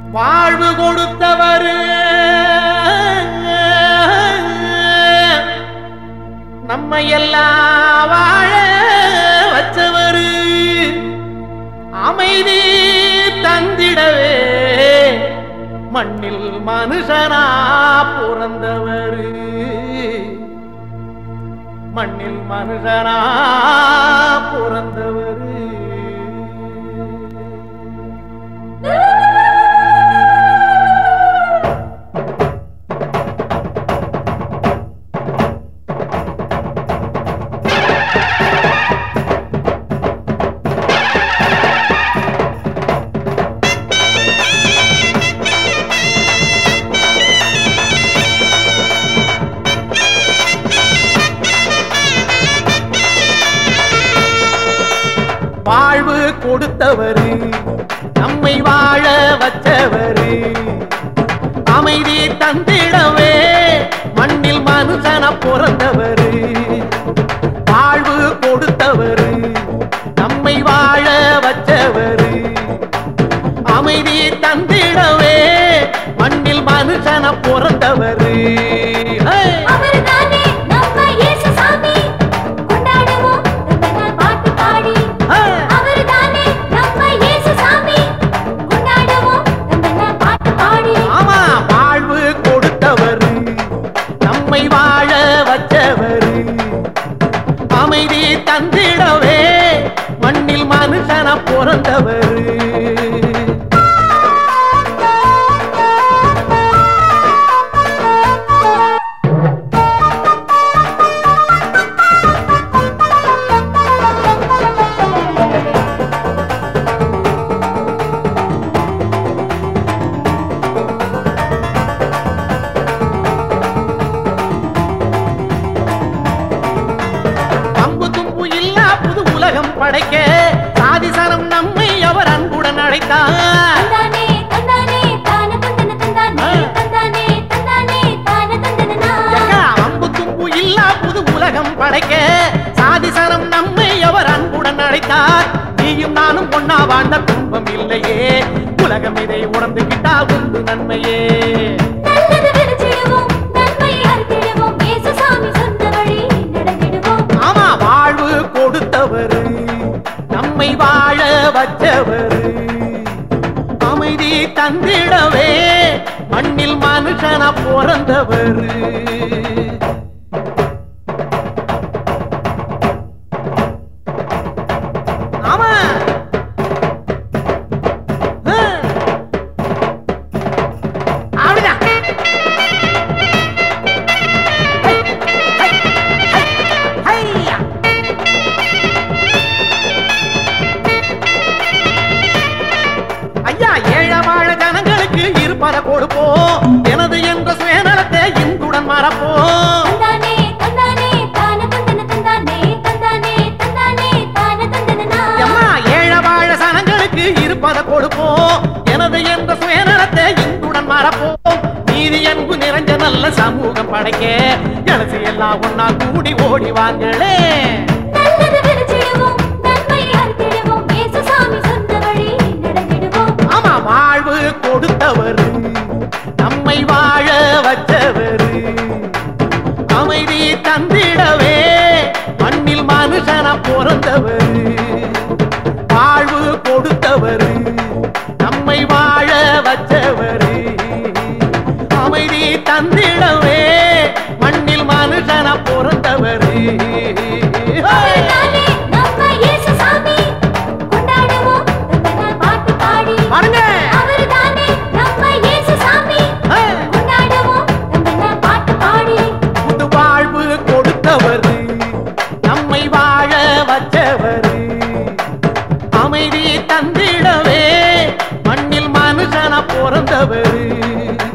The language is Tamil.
வாழ்வு கொடுத்தவர் நம்ம எல்லாம் வாழ வச்சவர் அமைதி தந்திடவே மண்ணில் மனுஷனா பிறந்தவர் மண்ணில் மனுஷனா பிறந்தவர் வாழ்வு கொடுத்தவர் நம்மை வாழ வச்சவர் அமைதி தந்திடவே மண்ணில் மனுஷன பிறந்தவர் வாழ்வு கொடுத்தவர் நம்மை வாழ வச்சவர் அமைதி தந்திடவே மண்ணில் மனுஷன பிறந்தவர் அவர்தானே நம்ம இயேசு சாமி கொண்டாடுவோம் ரொம்ப நாள் பாட்டு பாடி அவர்தானே நம்ம இயேசு சாமி கொண்டாடுவோம் ரொம்ப நாள் பாட்டு பாடி ஆமா வாழ்வு கொடுத்தவர் நம்மை வாழ வச்சவர் அமைதி தந்திடவே மண்ணில் மனுஷன பிறந்தவர் அம்பு தும்பு இல்லா புது உலகம் படைக்க சாதிசனம் நம்மை அவர் அன்புடன் அழைத்தார் தந்தானே தந்தானே தான தந்தன தந்தானே தந்தானே தந்தானே தான தந்தனா ஏக்கா, அம்பு தும்பு இல்லா புது உலகம் படைக்க சாதிசனம் நம்மை அவர் அன்புடன் அழைத்தார் நீயும் நானும் ஒன்னா வாழ்ந்த துன்பம் இல்லையே உலகம் இதை உணர்ந்துகிட்டால் உண்டு நன்மையே நல்லது விதைச்சிடுவோம் நன்மை அறுத்திடுவோம் இயேசு சாமி சொன்ன வழி நடந்திடுவோம் ஆமா வாழ்வு கொடுத்தவர் நம்மை வாழ வச்சவர் அமைதி தந்திடவே மண்ணில் மனுஷன பிறந்தவர் ஆமா ஆ. அப்படிதான் ஹை, ஹை, ஹை, ஹையா. ஐயா ஏழ வாழ ஜனங்களுக்கு இருப்பதை கொடுப்போம் எனது என்ற சுயநலத்தை இன்புடன் மறப்போம் தந்தானே தந்தானே தான தந்தன தந்தானே தந்தானே தந்தானே தான தந்தனா எம்மா ஏழ வாழ சனங்களுக்கு இருப்பதை கொடுப்போம் எனது என்ற சுயநலத்தை இன்புடன் மறப்போம் நீதி அன்பு நிறைஞ்ச நல்ல சமூகம் படைக்க எனது எல்லாம் ஒன்னா கூடி ஓடி வாங்களே நல்லது விதைச்சிடுவோம் நன்மை அறுத்திடுவோம் இயேசு சாமி சொன்ன வழி நடந்திடுவோம் ஆமா வாழ்வு கொடுத்தவர் நம்மை வாழ வச்சவர் அமைதி தந்திடவே மண்ணில் மனுஷன பிறந்தவர் வாழ்வு கொடுத்தவர் நம்மை வாழ வச்சவர் அமைதி தந்திடவே மண்ணில் மனுஷன பிறந்தவர் அவர்தானே நம்ம இயேசு சாமி கொண்டாடுவோம் ரொம்ப நாள் பாட்டு பாடி பாருங்க அவர்தானே நம்ம இயேசு சாமி ஆ. கொண்டாடுவோம் ரொம்ப நாள் பாட்டு பாடி புது வாழ்வு கொடுத்தவர் நம்மை வாழ வச்சவர் அமைதி தந்திடவே மண்ணில் மனுஷன பிறந்தவர்